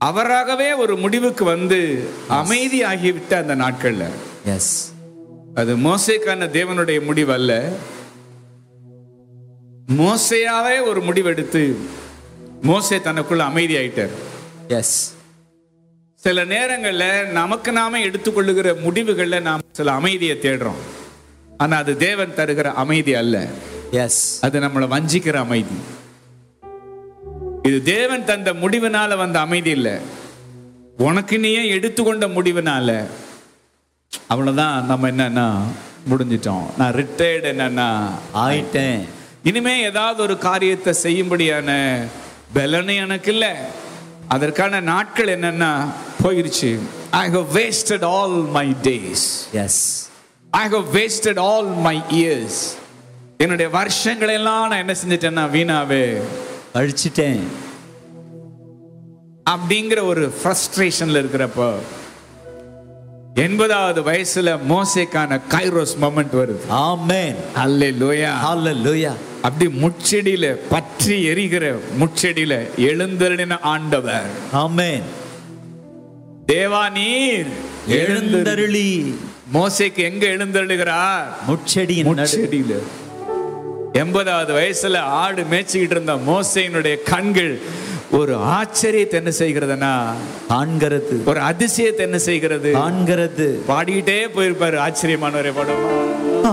அவராகவே ஒரு முடிவுக்கு வந்து அமைதியாகிவிட்ட அந்த நாட்கள்ல எஸ் அது மோசேக்கான தேவனுடைய முடிவு அல்ல மோசையாவே ஒரு முடிவெடுத்து மோசே தனக்குள்ள அமைதியாயிட்டார் எஸ் சில நேரங்கள்ல நமக்கு நாம எடுத்துக்கொள்ளுகிற முடிவுகள்ல நாம் சில அமைதியை தேடுறோம் ஆனா அது தேவன் தருகிற அமைதி அல்ல எஸ் அது நம்மளை வஞ்சிக்கிற அமைதி இது தேவன் தந்த முடிவினால வந்த அமைதி இல்ல உனக்கு நீயே எடுத்துக்கொண்ட முடிவினால அவ்வளவுதான் நம்ம என்னன்னா முடிஞ்சிட்டோம் நான் ரிட்டையர்டு என்னன்னா ஆயிட்டேன் இனிமே ஏதாவது ஒரு காரியத்தை செய்யும்படியான பலனை எனக்கு இல்லை அதற்கான நாட்கள் என்னன்னா போயிருச்சு I have wasted all my days yes I have wasted all my years என்னுடைய வருஷங்களை எல்லாம் நான் என்ன செஞ்சிட்டேன்னா வீணாவே அழிச்சிட்டேன் அப்படிங்கிற ஒரு ஃப்ரஸ்ட்ரேஷன்ல இருக்கிறப்போ எண்பதாவது வயசுல மோசேக்கான கைரோஸ் மொமெண்ட் வருது ஆமென் அல்லே லோயா ஹalleluya அப்படி முச்செடியில பற்றி எரிகிற முச்செடியில எழுந்தருளின ஆண்டவர் ஆமென் தேவா நீர் எழுந்தருளி எழுந்தருளி மோசேக்கு எங்க எழுந்தருளுகிறார் முச்செடியின் நடு முச்செடியில எண்பதாவது வயசுல ஆடு மேய்ச்சிக்கிட்டு இருந்த மோசையினுடைய கண்கள் ஒரு ஆச்சரியத்தை என்ன செய்கிறதுனா காண்கிறது ஒரு அதிசயத்தை என்ன செய்கிறது காண்கிறது பாடிக்கிட்டே போயிருப்பாரு ஆச்சரியமானவரே படம்